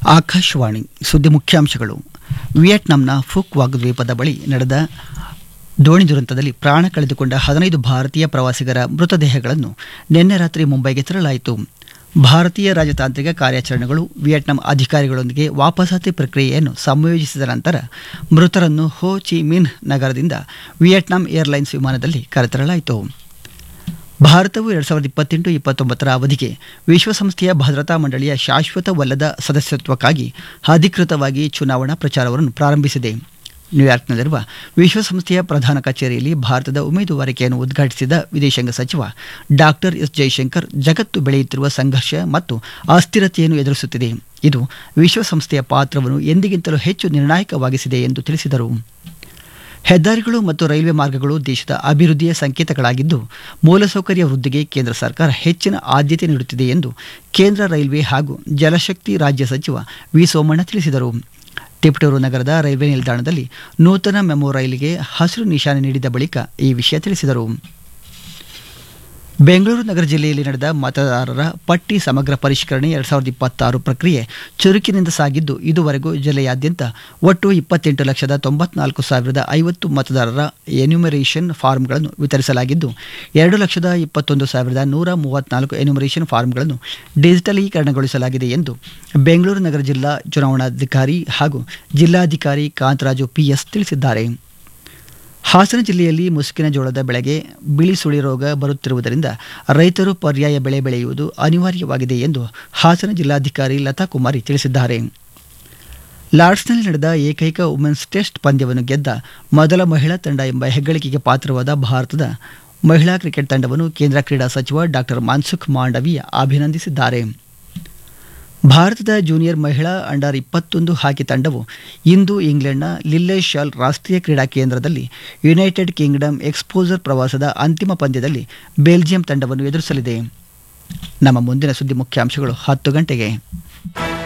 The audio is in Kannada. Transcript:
ಆಕಾಶವಾಣಿ ಸುದ್ದಿ ಮುಖ್ಯಾಂಶಗಳು ವಿಯೆಟ್ನಾಂನ ಫುಕ್ ವಾಗ್ ದ್ವೀಪದ ಬಳಿ ನಡೆದ ದೋಣಿ ದುರಂತದಲ್ಲಿ ಪ್ರಾಣ ಕಳೆದುಕೊಂಡ ಹದಿನೈದು ಭಾರತೀಯ ಪ್ರವಾಸಿಗರ ಮೃತದೇಹಗಳನ್ನು ನಿನ್ನೆ ರಾತ್ರಿ ಮುಂಬೈಗೆ ತರಲಾಯಿತು ಭಾರತೀಯ ರಾಜತಾಂತ್ರಿಕ ಕಾರ್ಯಾಚರಣೆಗಳು ವಿಯೆಟ್ನಾಂ ಅಧಿಕಾರಿಗಳೊಂದಿಗೆ ವಾಪಸಾತಿ ಪ್ರಕ್ರಿಯೆಯನ್ನು ಸಂಯೋಜಿಸಿದ ನಂತರ ಮೃತರನ್ನು ಹೋ ಚಿ ಮಿನ್ ನಗರದಿಂದ ವಿಯೆಟ್ನಾಂ ಏರ್ಲೈನ್ಸ್ ವಿಮಾನದಲ್ಲಿ ಕರೆತರಲಾಯಿತು ಭಾರತವು ಎರಡು ಸಾವಿರದ ಇಪ್ಪತ್ತೆಂಟು ಇಪ್ಪತ್ತೊಂಬತ್ತರ ಅವಧಿಗೆ ವಿಶ್ವಸಂಸ್ಥೆಯ ಭದ್ರತಾ ಮಂಡಳಿಯ ಶಾಶ್ವತವಲ್ಲದ ಸದಸ್ಯತ್ವಕ್ಕಾಗಿ ಅಧಿಕೃತವಾಗಿ ಚುನಾವಣಾ ಪ್ರಚಾರವನ್ನು ಪ್ರಾರಂಭಿಸಿದೆ ನ್ಯೂಯಾರ್ಕ್ನಲ್ಲಿರುವ ವಿಶ್ವಸಂಸ್ಥೆಯ ಪ್ರಧಾನ ಕಚೇರಿಯಲ್ಲಿ ಭಾರತದ ಉಮೇದುವಾರಿಕೆಯನ್ನು ಉದ್ಘಾಟಿಸಿದ ವಿದೇಶಾಂಗ ಸಚಿವ ಡಾಕ್ಟರ್ ಎಸ್ ಜೈಶಂಕರ್ ಜಗತ್ತು ಬೆಳೆಯುತ್ತಿರುವ ಸಂಘರ್ಷ ಮತ್ತು ಅಸ್ಥಿರತೆಯನ್ನು ಎದುರಿಸುತ್ತಿದೆ ಇದು ವಿಶ್ವಸಂಸ್ಥೆಯ ಪಾತ್ರವನ್ನು ಎಂದಿಗಿಂತಲೂ ಹೆಚ್ಚು ನಿರ್ಣಾಯಕವಾಗಿಸಿದೆ ಎಂದು ತಿಳಿಸಿದರು ಹೆದ್ದಾರಿಗಳು ಮತ್ತು ರೈಲ್ವೆ ಮಾರ್ಗಗಳು ದೇಶದ ಅಭಿವೃದ್ಧಿಯ ಸಂಕೇತಗಳಾಗಿದ್ದು ಮೂಲಸೌಕರ್ಯ ವೃದ್ಧಿಗೆ ಕೇಂದ್ರ ಸರ್ಕಾರ ಹೆಚ್ಚಿನ ಆದ್ಯತೆ ನೀಡುತ್ತಿದೆ ಎಂದು ಕೇಂದ್ರ ರೈಲ್ವೆ ಹಾಗೂ ಜಲಶಕ್ತಿ ರಾಜ್ಯ ಸಚಿವ ವಿ ಸೋಮಣ್ಣ ತಿಳಿಸಿದರು ತಿಪಟೂರು ನಗರದ ರೈಲ್ವೆ ನಿಲ್ದಾಣದಲ್ಲಿ ನೂತನ ಮೆಮೊ ರೈಲಿಗೆ ಹಸಿರು ನಿಶಾನೆ ನೀಡಿದ ಬಳಿಕ ಈ ವಿಷಯ ತಿಳಿಸಿದರು ಬೆಂಗಳೂರು ನಗರ ಜಿಲ್ಲೆಯಲ್ಲಿ ನಡೆದ ಮತದಾರರ ಪಟ್ಟಿ ಸಮಗ್ರ ಪರಿಷ್ಕರಣೆ ಎರಡು ಸಾವಿರದ ಇಪ್ಪತ್ತಾರು ಪ್ರಕ್ರಿಯೆ ಚುರುಕಿನಿಂದ ಸಾಗಿದ್ದು ಇದುವರೆಗೂ ಜಿಲ್ಲೆಯಾದ್ಯಂತ ಒಟ್ಟು ಇಪ್ಪತ್ತೆಂಟು ಲಕ್ಷದ ತೊಂಬತ್ನಾಲ್ಕು ಸಾವಿರದ ಐವತ್ತು ಮತದಾರರ ಎನ್ಯುಮರೇಷನ್ ಫಾರ್ಮ್ಗಳನ್ನು ವಿತರಿಸಲಾಗಿದ್ದು ಎರಡು ಲಕ್ಷದ ಇಪ್ಪತ್ತೊಂದು ಸಾವಿರದ ನೂರ ಮೂವತ್ನಾಲ್ಕು ಎನ್ಯುಮರೇಷನ್ ಫಾರ್ಮ್ಗಳನ್ನು ಡಿಜಿಟಲೀಕರಣಗೊಳಿಸಲಾಗಿದೆ ಎಂದು ಬೆಂಗಳೂರು ನಗರ ಜಿಲ್ಲಾ ಚುನಾವಣಾಧಿಕಾರಿ ಹಾಗೂ ಜಿಲ್ಲಾಧಿಕಾರಿ ಕಾಂತರಾಜು ಪಿಎಸ್ ತಿಳಿಸಿದ್ದಾರೆ ಹಾಸನ ಜಿಲ್ಲೆಯಲ್ಲಿ ಮುಸುಕಿನ ಜೋಳದ ಬೆಳೆಗೆ ಬಿಳಿ ಸುಳಿ ರೋಗ ಬರುತ್ತಿರುವುದರಿಂದ ರೈತರು ಪರ್ಯಾಯ ಬೆಳೆ ಬೆಳೆಯುವುದು ಅನಿವಾರ್ಯವಾಗಿದೆ ಎಂದು ಹಾಸನ ಜಿಲ್ಲಾಧಿಕಾರಿ ಲತಾ ಕುಮಾರಿ ತಿಳಿಸಿದ್ದಾರೆ ಲಾರ್ಡ್ಸ್ನಲ್ಲಿ ನಡೆದ ಏಕೈಕ ವುಮೆನ್ಸ್ ಟೆಸ್ಟ್ ಪಂದ್ಯವನ್ನು ಗೆದ್ದ ಮೊದಲ ಮಹಿಳಾ ತಂಡ ಎಂಬ ಹೆಗ್ಗಳಿಕೆಗೆ ಪಾತ್ರವಾದ ಭಾರತದ ಮಹಿಳಾ ಕ್ರಿಕೆಟ್ ತಂಡವನ್ನು ಕೇಂದ್ರ ಕ್ರೀಡಾ ಸಚಿವ ಡಾಕ್ಟರ್ ಮನ್ಸುಖ್ ಮಾಂಡವೀಯ ಅಭಿನಂದಿಸಿದ್ದಾರೆ ಭಾರತದ ಜೂನಿಯರ್ ಮಹಿಳಾ ಅಂಡರ್ ಇಪ್ಪತ್ತೊಂದು ಹಾಕಿ ತಂಡವು ಇಂದು ಇಂಗ್ಲೆಂಡ್ನ ಲಿಲ್ಲೆ ಶಾಲ್ ರಾಷ್ಟ್ರೀಯ ಕ್ರೀಡಾ ಕೇಂದ್ರದಲ್ಲಿ ಯುನೈಟೆಡ್ ಕಿಂಗ್ಡಮ್ ಎಕ್ಸ್ಪೋಸರ್ ಪ್ರವಾಸದ ಅಂತಿಮ ಪಂದ್ಯದಲ್ಲಿ ಬೆಲ್ಜಿಯಂ ತಂಡವನ್ನು ಎದುರಿಸಲಿದೆ ನಮ್ಮ ಮುಂದಿನ ಸುದ್ದಿ ಮುಖ್ಯಾಂಶಗಳು ಹತ್ತು ಗಂಟೆಗೆ